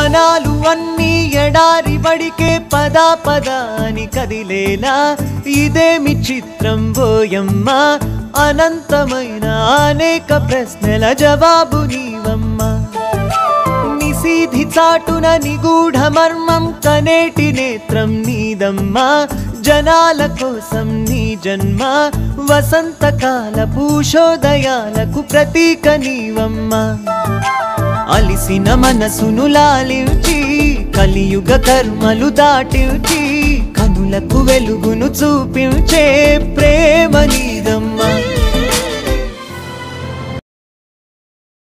వనాలు అన్నీ ఎడారి బడికే పద పద అని కదిలేలా ఇదేమి చిత్రం బోయమ్మ అనంతమైన అనేక ప్రశ్నల జవాబు నీవమ్మా నిశీధి చాటున నిగూఢ మర్మం కనేటి నేత్రం నీదమ్మా జనాల కోసం నీ జన్మ వసంతకాల పూషోదయాలకు ప్రతీక నీవమ్మా అలిసిన మనసును లాలించి కలియుగ కర్మలు దాటించి కనులకు వెలుగును చూపించే ప్రేమ నీదమ్మా